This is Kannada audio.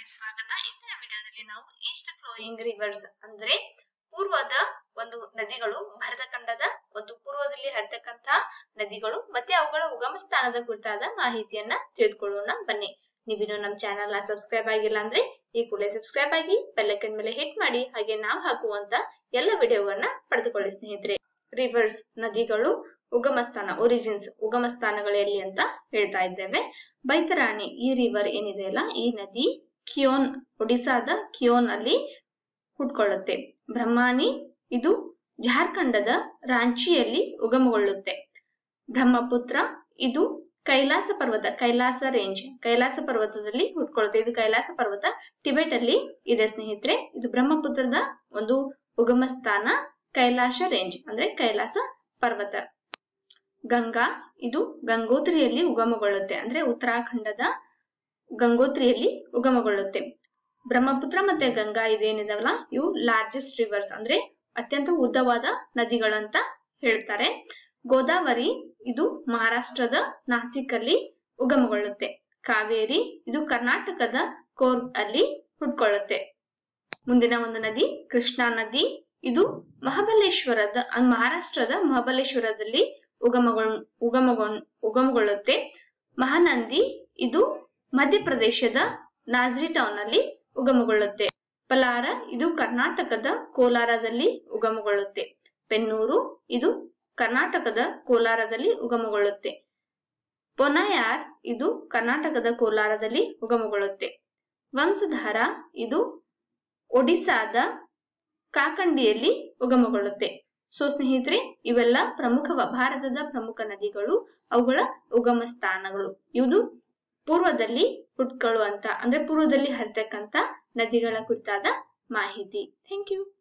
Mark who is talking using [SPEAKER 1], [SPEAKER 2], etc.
[SPEAKER 1] ಸ್ವಾಗತ ಇಂದಿನ ವಿಡಿಯೋದಲ್ಲಿ ನಾವು ಈಸ್ಟ್ ಫ್ಲೋಯಿಂಗ್ ರಿವರ್ಸ್ ಅಂದ್ರೆ ಪೂರ್ವದ ಒಂದು ನದಿಗಳು ಭರತಖಂಡದ ಒಂದು ಪೂರ್ವದಲ್ಲಿ ಹರಿತಕ್ಕಂತ ನದಿಗಳು ಮತ್ತೆ ಅವುಗಳ ಉಗಮ ಸ್ಥಾನದ ಕುರಿತಾದ ಮಾಹಿತಿಯನ್ನ ತಿಳಿದುಕೊಳ್ಳೋಣ ಬನ್ನಿ ನೀವಿನ್ನು ನಮ್ಮ ಚಾನೆಲ್ ನ ಸಬ್ಸ್ಕ್ರೈಬ್ ಆಗಿಲ್ಲ ಅಂದ್ರೆ ಈ ಕೂಡಲೇ ಸಬ್ಸ್ಕ್ರೈಬ್ ಆಗಿ ಬೆಲ್ಲೈಕನ್ ಮೇಲೆ ಹಿಟ್ ಮಾಡಿ ಹಾಗೆ ನಾವು ಹಾಕುವಂತ ಎಲ್ಲ ವಿಡಿಯೋಗಳನ್ನ ಪಡೆದುಕೊಳ್ಳಿ ಸ್ನೇಹಿತರೆ ರಿವರ್ಸ್ ನದಿಗಳು ಉಗಮ ಸ್ಥಾನ ಒರಿಜಿನ್ಸ್ ಉಗಮ ಸ್ಥಾನಗಳು ಎಲ್ಲಿ ಅಂತ ಹೇಳ್ತಾ ಇದ್ದೇವೆ ಬೈತರಾಣಿ ಈ ರಿವರ್ ಏನಿದೆಯಲ್ಲ ಈ ನದಿ ಕಿಯೋನ್ ಒಡಿಸಾದ ಕಿಯೋನ್ ಅಲ್ಲಿ ಹುಟ್ಕೊಳ್ಳುತ್ತೆ ಬ್ರಹ್ಮಾನಿ ಇದು ಜಾರ್ಖಂಡದ ರಾಂಚಿಯಲ್ಲಿ ಉಗಮಗೊಳ್ಳುತ್ತೆ ಬ್ರಹ್ಮಪುತ್ರ ಇದು ಕೈಲಾಸ ಪರ್ವತ ಕೈಲಾಸ ರೇಂಜ್ ಕೈಲಾಸ ಪರ್ವತದಲ್ಲಿ ಹುಟ್ಕೊಳ್ಳುತ್ತೆ ಇದು ಕೈಲಾಸ ಪರ್ವತ ಟಿಬೆಟ್ ಅಲ್ಲಿ ಇದೆ ಸ್ನೇಹಿತರೆ ಇದು ಬ್ರಹ್ಮಪುತ್ರದ ಒಂದು ಉಗಮ ಸ್ಥಾನ ಕೈಲಾಸ ರೇಂಜ್ ಅಂದ್ರೆ ಕೈಲಾಸ ಪರ್ವತ ಗಂಗಾ ಇದು ಗಂಗೋತ್ರಿಯಲ್ಲಿ ಉಗಮಗೊಳ್ಳುತ್ತೆ ಅಂದ್ರೆ ಉತ್ತರಾಖಂಡದ ಗಂಗೋತ್ರಿಯಲ್ಲಿ ಉಗಮಗೊಳ್ಳುತ್ತೆ ಬ್ರಹ್ಮಪುತ್ರ ಮತ್ತೆ ಗಂಗಾ ಇದೇನಿದಾವಲ್ಲ ಇವು ಲಾರ್ಜೆಸ್ಟ್ ರಿವರ್ಸ್ ಅಂದ್ರೆ ಅತ್ಯಂತ ಉದ್ದವಾದ ನದಿಗಳಂತ ಹೇಳ್ತಾರೆ ಗೋದಾವರಿ ಇದು ಮಹಾರಾಷ್ಟ್ರದ ನಾಸಿಕ್ ಅಲ್ಲಿ ಉಗಮಗೊಳ್ಳುತ್ತೆ ಕಾವೇರಿ ಇದು ಕರ್ನಾಟಕದ ಕೋರ್ಗ್ ಅಲ್ಲಿ ಹುಟ್ಕೊಳ್ಳುತ್ತೆ ಮುಂದಿನ ಒಂದು ನದಿ ಕೃಷ್ಣಾ ನದಿ ಇದು ಮಹಾಬಲೇಶ್ವರದ ಮಹಾರಾಷ್ಟ್ರದ ಮಹಾಬಲೇಶ್ವರದಲ್ಲಿ ಉಗಮಗೊಳ್ ಉಗಮಗೊಳ್ ಉಗಮಗೊಳ್ಳುತ್ತೆ ಮಹಾನಂದಿ ಇದು ಮಧ್ಯಪ್ರದೇಶದ ನಾಜ್ರಿ ಟೌನ್ ಅಲ್ಲಿ ಉಗಮಗೊಳ್ಳುತ್ತೆ ಪಲಾರ ಇದು ಕರ್ನಾಟಕದ ಕೋಲಾರದಲ್ಲಿ ಉಗಮಗೊಳ್ಳುತ್ತೆ ಪೆನ್ನೂರು ಇದು ಕರ್ನಾಟಕದ ಕೋಲಾರದಲ್ಲಿ ಉಗಮಗೊಳ್ಳುತ್ತೆ ಪೊನಯಾರ್ ಇದು ಕರ್ನಾಟಕದ ಕೋಲಾರದಲ್ಲಿ ಉಗಮಗೊಳ್ಳುತ್ತೆ ವಂಶಧಾರ ಇದು ಒಡಿಸಾದ ಕಾಕಂಡಿಯಲ್ಲಿ ಉಗಮಗೊಳ್ಳುತ್ತೆ ಸೊ ಸ್ನೇಹಿತರೆ ಇವೆಲ್ಲ ಪ್ರಮುಖ ಭಾರತದ ಪ್ರಮುಖ ನದಿಗಳು ಅವುಗಳ ಉಗಮ ಸ್ಥಾನಗಳು ಇದು ಪೂರ್ವದಲ್ಲಿ ಹುಟ್ಕೊಳ್ಳುವಂತ ಅಂದ್ರೆ ಪೂರ್ವದಲ್ಲಿ ಹರಿತಕ್ಕಂತ ನದಿಗಳ ಕುರಿತಾದ ಮಾಹಿತಿ ಥ್ಯಾಂಕ್ ಯು